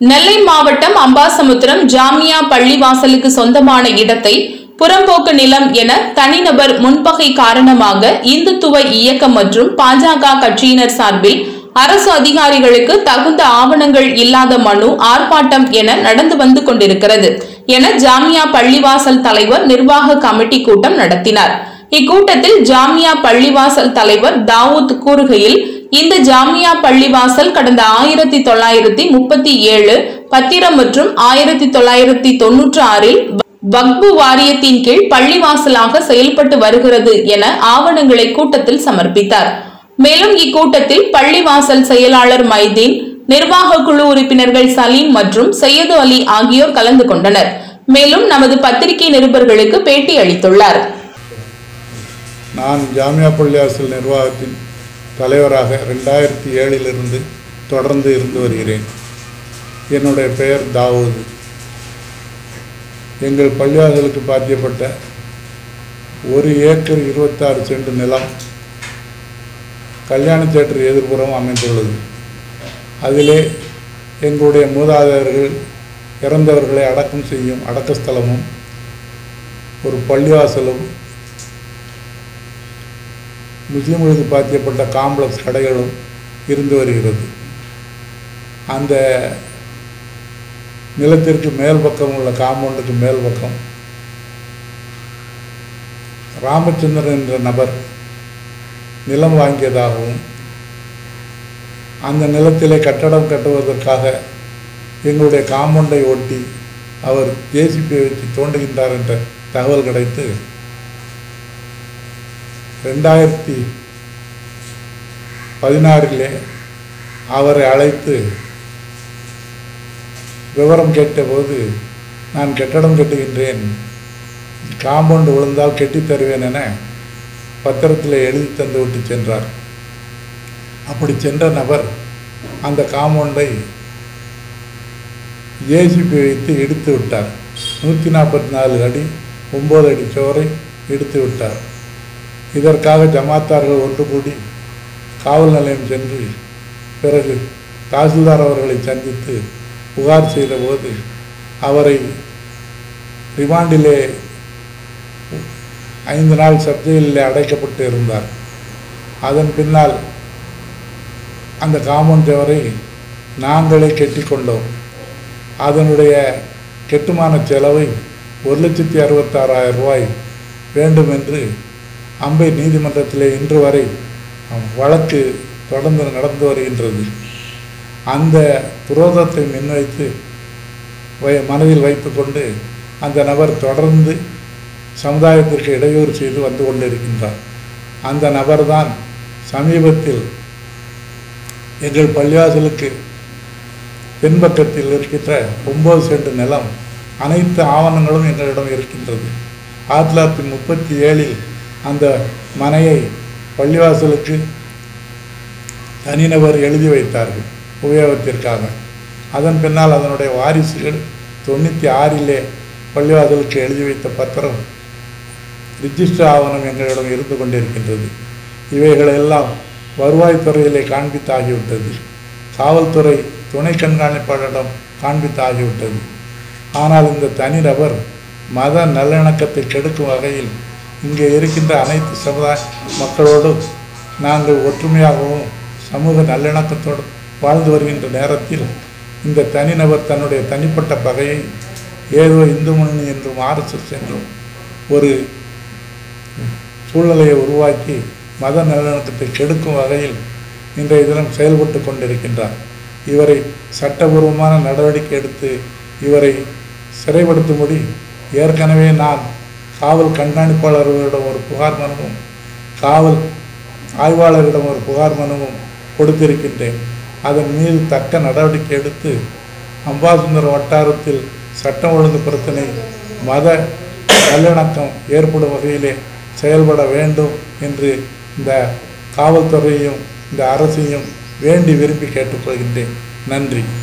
நெல்லை மாவட்டம் அம்பாசமுத்திரம் ஜாமியா பள்ளிவாசலுக்கு சொந்தமான இடத்தை புறம்போக்கு நிலம் என தனிநபர் முன்பகை காரணமாக இந்துத்துவ இயக்கம் மற்றும் பாஜக கட்சியினர் சார்பில் அரசு அதிகாரிகளுக்கு தகுந்த ஆவணங்கள் இல்லாத மனு ஆர்ப்பாட்டம் என நடந்து வந்து கொண்டிருக்கிறது என ஜாமியா பள்ளிவாசல் தலைவர் நிர்வாக கமிட்டி கூட்டம் நடத்தினார் இக்கூட்டத்தில் ஜாமியா பள்ளிவாசல் தலைவர் தாவூத் கூறுகையில் இந்த ஜாமியா பள்ளிவாசல் கடந்த ஆயிரத்தி தொள்ளாயிரத்தி முப்பத்தி ஏழு பத்திரம் மற்றும் ஆயிரத்தி தொள்ளாயிரத்தி தொன்னூற்றி ஆறில் வக்பு வாரியத்தின் கீழ் பள்ளிவாசலாக செயல்பட்டு வருகிறது என ஆவணங்களை கூட்டத்தில் சமர்ப்பித்தார் மேலும் இக்கூட்டத்தில் பள்ளிவாசல் செயலாளர் மைதீன் நிர்வாக குழு உறுப்பினர்கள் சலீம் மற்றும் சையது அலி ஆகியோர் கலந்து கொண்டனர் மேலும் நமது பத்திரிகை நிருபர்களுக்கு பேட்டி அளித்துள்ளார் நான் ஜாமியா பள்ளிவாசல் நிர்வாகத்தின் தலைவராக ரெண்டாயிரத்தி ஏழிலிருந்து தொடர்ந்து இருந்து வருகிறேன் என்னுடைய பெயர் தாவூது எங்கள் பள்ளிவாசலுக்கு பாத்தியப்பட்ட ஒரு ஏக்கர் இருபத்தாறு சென்ட் நிலம் கல்யாண தேட்டர் எதிர்ப்புறம் அமைந்துள்ளது அதிலே எங்களுடைய மூதாதையர்கள் இறந்தவர்களை அடக்கம் செய்யும் அடக்கஸ்தலமும் ஒரு பள்ளிவாசலும் முஸ்லீம்களுக்கு பாத்தியப்பட்ட காம்ப்ளெக்ஸ் கடைகளும் இருந்து வருகிறது அந்த நிலத்திற்கு மேல் பக்கம் உள்ள காம்பவுண்டுக்கு மேல் பக்கம் ராமச்சந்திரன் என்ற நபர் நிலம் வாங்கியதாகவும் அந்த நிலத்திலே கட்டடம் கட்டுவதற்காக எங்களுடைய காம்பவுண்டை ஒட்டி அவர் ஜேசிபியை வச்சு தோண்டுகின்றார் என்ற தகவல் கிடைத்து ரெண்டாயிரத்தி பதினாறிலே அவரை அழைத்து விவரம் கேட்டபோது நான் கட்டடம் கட்டுகின்றேன் காம்பவுண்டு விழுந்தால் கெட்டித் தருவேன் என பத்திரத்தில் எழுதி தந்து விட்டு சென்றார் அப்படி சென்ற நபர் அந்த காம்பவுண்டை ஜேசிபி வைத்து இடித்து விட்டார் நூற்றி நாற்பத்தி நாலு அடி ஒம்பது அடி சுவரை இடித்து விட்டார் இதற்காக ஜமாத்தார்கள் ஒன்று கூடி காவல் நிலையம் சென்று பிறகு தாசில்தார் அவர்களை சந்தித்து புகார் செய்தபோது அவரை ரிமாண்டிலே ஐந்து நாள் சப்ஜெயிலில் அடைக்கப்பட்டு இருந்தார் அதன் பின்னால் அந்த காமன் சுவரை நாங்களே கெட்டிக்கொண்டோம் அதனுடைய கெட்டுமான செலவை ஒரு லட்சத்தி அறுபத்தாறாயிரம் ரூபாய் வேண்டும் என்று அம்பை நீதிமன்றத்திலே இன்று வரை வழக்கு தொடர்ந்து நடந்து வருகின்றது அந்த புரோதத்தை முன்வைத்து வை மனதில் வைத்துக்கொண்டு அந்த நபர் தொடர்ந்து சமுதாயத்திற்கு இடையூறு செய்து வந்து கொண்டிருக்கின்றார் அந்த நபர்தான் சமீபத்தில் எங்கள் பள்ளிவாசலுக்கு பின்பக்கத்தில் இருக்கின்ற ஒம்பது சென்ட் நிலம் அனைத்து ஆவணங்களும் எங்களிடம் இருக்கின்றது ஆயிரத்தி தொள்ளாயிரத்தி முப்பத்தி ஏழில் அந்த மனையை பள்ளிவாசலுக்கு தனிநபர் எழுதி வைத்தார்கள் உபயோகத்திற்காக அதன் பின்னால் அதனுடைய வாரிசுகள் தொண்ணூற்றி ஆறிலே பள்ளிவாசலுக்கு எழுதி வைத்த பத்திரம் ரிஜிஸ்டர் ஆவணம் எங்களிடம் இருந்து கொண்டிருக்கின்றது இவைகளெல்லாம் வருவாய்த்துறையிலே காண்பித்தாகிவிட்டது காவல்துறை துணை கண்காணிப்பாளரிடம் காண்பித்தாகிவிட்டது ஆனால் இந்த தனிநபர் மத நல்லிணக்கத்தை கெடுக்கும் வகையில் இங்கே இருக்கின்ற அனைத்து சமுதாய மக்களோடும் நாங்கள் ஒற்றுமையாகவும் சமூக நல்லிணக்கத்தோடு வாழ்ந்து வருகின்ற நேரத்தில் இந்த தனிநபர் தன்னுடைய தனிப்பட்ட பகையை ஏதோ இந்து முன்னணி என்றும் ஆர்எஸ்எஸ் என்றும் ஒரு சூழ்நிலையை உருவாக்கி மத நல்லிணக்கத்தை கெடுக்கும் வகையில் இன்றைய தினம் செயல்பட்டு கொண்டிருக்கின்றார் இவரை சட்டபூர்வமான நடவடிக்கை எடுத்து இவரை சிறைப்படுத்தும்படி ஏற்கனவே நான் காவல் கண்காணிப்பாளர்களிடம் ஒரு புகார் மனுவும் காவல் ஆய்வாளரிடம் ஒரு புகார் மனுவும் கொடுத்திருக்கின்றேன் அதன் மீது தக்க நடவடிக்கை எடுத்து அம்பாசுந்தர் வட்டாரத்தில் சட்டம் ஒழுங்கு பிரச்சனை மத நல்லிணக்கம் ஏற்படும் வகையிலே செயல்பட வேண்டும் என்று இந்த காவல்துறையையும் இந்த அரசையும் வேண்டி விரும்பி கேட்டுக்கொள்கின்றேன் நன்றி